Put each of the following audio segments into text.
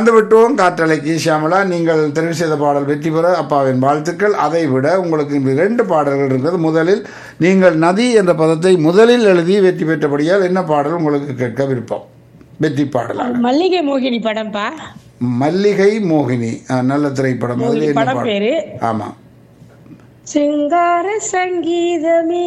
வந்து விட்டோம் காற்றலைக்கு ஷியாமலா நீங்கள் தெரிவு செய்த பாடல் வெற்றி பெற அப்பாவின் வாழ்த்துக்கள் அதை விட உங்களுக்கு இன்று இரண்டு பாடல்கள் இருக்கிறது முதலில் நீங்கள் நதி என்ற பதத்தை முதலில் எழுதி வெற்றி பெற்றபடியால் என்ன பாடல் உங்களுக்கு கேட்க விருப்பம் வெற்றி பாடலாக மல்லிகை மோகினி படம்ப்பா மல்லிகை மோகினி அஹ், நல்ல திரைப்படம் அது மோகினி என்ன படம் பாடல் பேரு ஆமா சிங்கார சங்கீதமே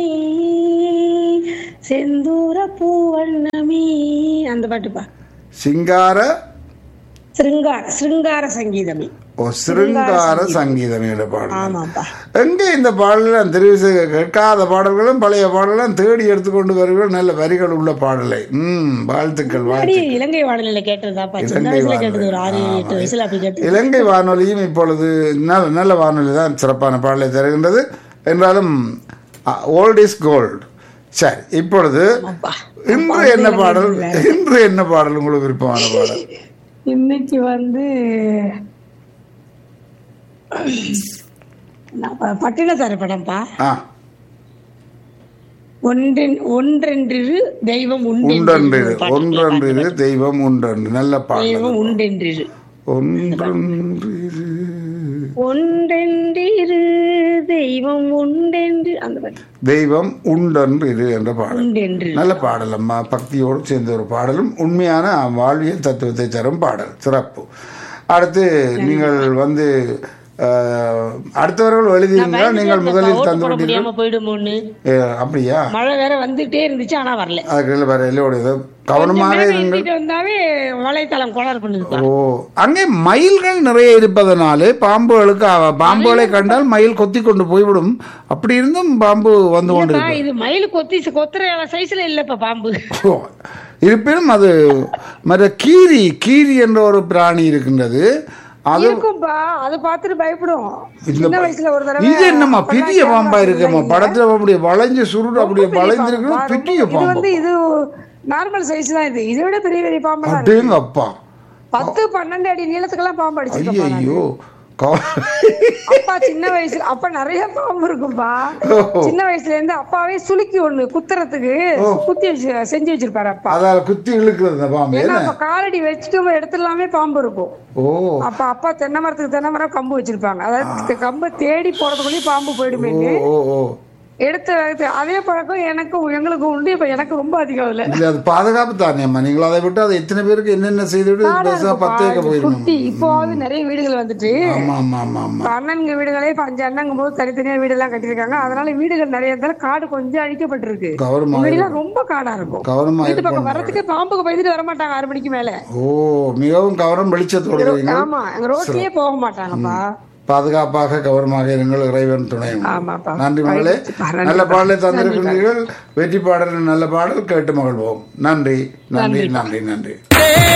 செந்தூர பூவண்ணமே அந்த பாட்டுப்பா சிங்கார சிருங்கார சிருங்கார சங்கீதமே ஓ சிருங்கார சங்கீதம் என்ற பாடல் ஆமாப்பா எங்கே இந்த பாடலாம் தெரிவு செய்ய கேட்காத பாடல்களும் பழைய பாடலாம் தேடி எடுத்துக்கொண்டு வருகிற நல்ல வரிகள் உள்ள பாடலை ம் வாழ்த்துக்கள் அடி வாழ்த்து இலங்கை வானொலியில கேட்டதாப்பா சின்ன இலங்கை வயசுல வானொலி. கேட்டது ஒரு ஆறு ஆமா. எட்டு வயசுல அப்படி கேட்டது இலங்கை வானொலியும் இப்பொழுது நல்ல நல்ல வானொலி தான் சிறப்பான பாடலை தருகின்றது என்றாலும் ஓல்ட் இஸ் கோல்டு சரி இப்பொழுது அப்பா இன்று என்ன பாடல் இன்று என்ன பாடல் உங்களுக்கு விருப்பமான பாடல் இன்னைக்கு வந்து நான் ப- பட்டினத்தாரு படம்ப்பா ஆ ஒன்றென் ஒன்றென்றிரு தெய்வம் உண்டன்று உண்டென்று ஒன்றன்று தெய்வம் உண்டன்று நல்ல பாடல் தெய்வம் உண்டென்றிரு ஒன்றன்று ஒன்றென்றிரு தெய்வம் உண்டென்று அந்த பாட்டு தெய்வம் உண்டன்று இது என்ற பாடல் உண்டென்று நல்ல பாடல் அம்மா பக்தியோடு சேர்ந்த ஒரு பாடலும் உண்மையான வாழ்வியல் தத்துவத்தை தரும் பாடல் சிறப்பு அடுத்து நீங்கள் வந்து அஹ், அடுத்தவர்கள் எழுதியிருந்தால் நீங்கள் முதலில் ஓட்டு தந்து போட விட்டீர்கள் முடியாம போயிடுமோன்னு அஹ், அப்படியா மழை வேற வந்துட்டே இருந்துச்சு ஆனா வரல அதுக்கு வேற எல்லோடைய கவனமாக மேல இருங்கள் ஏத்திட்டு வந்தாவே வலைத்தளம் கோளாறு பண்ணுதுப்பா ஓ அங்கே மயில்கள் நிறைய இருப்பதனாலே பாம்புகளுக்கு அவ- பாம்புகளை கண்டால் மயில் கொத்தி கொண்டு போய்விடும் அப்படி இருந்தும் பாம்பு வந்து கொண்டு இல்லப்பா, இது மயில் கொத்தி கொத்துற சைஸ்ல இல்லப்பா பாம்பு ஓ, இருப்பினும் அது மற்ற கீரி கீரி என்ற ஒரு பிராணி இருக்கின்றது அது இருக்கும்பா அதை பார்த்துட்டு பயப்படும் இந்த சின்ன வயசுல ஒரு தடவை இது என்னம்மா அப்பெல்லாம் பெரிய camera பாம்பா இருக்கேம்மா இல்லைங்க. படத்துல அப்படியே வளைஞ்சு சுருடு அப்படியே பெரிய வளைஞ்சிருக்கு பாம்பா, பெரிய ரொம்ப- இது பாம்பு வந்து இது நார்மல் சைஸ் தான் இது இதை விட பெரிய பெரிய பாம்பு தான் அப்படிங்க அப்பா பத்து பன்னெண்டு அடி நீளத்துக்கெல்லாம் பாம்பு அடிச்சிருக்கோம் ஐயோ அப்பா சின்ன வயசுல அப்ப நிறைய பாம்பு இருக்கும்பா சின்ன வயசுல இருந்து அப்பாவே சுளுக்கி ஒண்ணு குத்துறதுக்கு குத்தி வச்சு செஞ்சு வச்சிருப்பாரு அப்பா அதால குத்தி இழுக்கிறது இந்த பாம்பு ஏன்னா என்ன அப்ப காலடி வச்சுட்டு இடத்துல எல்லாமே பாம்பு இருக்கும் ஓ அப்ப அப்பா தென்னை மரத்துக்கு தென்னை மரம் கம்பு வச்சிருப்பாங்க அதாவது கம்பை தேடி போறதுக்குள்ளேயே பாம்பு போயிடுமேன்னு ஓ ஓ எடுத்து எடுத்து அதே பழக்கம் எனக்கும் எங்களுக்கும் உண்டு இப்ப எனக்கு ரொம்ப அதிகம் இல்ல இல்ல அது பாதுகாப்பு தானே அம்மா நீங்கள் அதை விட்டு அதை எத்தனை பேருக்கு என்னென்ன செய்துவிட்டு பெருசா பத்து ஏக்க போயிருக்கணும் குட்டி இப்போவாவது நிறைய வீடுகள் வந்துட்டு ஆமா ஆமா ஆமா ஆமா இப்ப அண்ணனுங்க வீடுகளே இப்ப அஞ்சு அண்ணங்கும் போது தனித்தனியா வீடு எல்லாம் கட்டியிருக்காங்க அதனால வீடுகள் நிறைய இருந்தாலும் காடு கொஞ்சம் அழிக்கப்பட்டிருக்கு கவனமாக முன்னாடி எல்லாம் ரொம்ப காடா இருக்கும் கவனமா வீட்டு பக்கம் இருக்கும் வர்றதுக்கு பாம்புக்கு பயந்துட்டு வர மாட்டாங்க ஆறு மணிக்கு மேல ஓ மிகவும் கவனம் வெளிச்சத்தோடு இருங்க ஆமா எங்க ரோட்லயே போக மாட்டாங்கப்பா பாதுகாப்பாக கவனமாக இருங்கள் இறைவன் துணை உண்டு. ஆமாப்பா. நன்றி மகளே நன்றி. நல்ல பாடலை தந்திருக்கிறீர்கள் வெற்றி பாடல் நல்ல பாடல் கேட்டு மகிழ்வோம் நன்றி நன்றி நன்றி நன்றி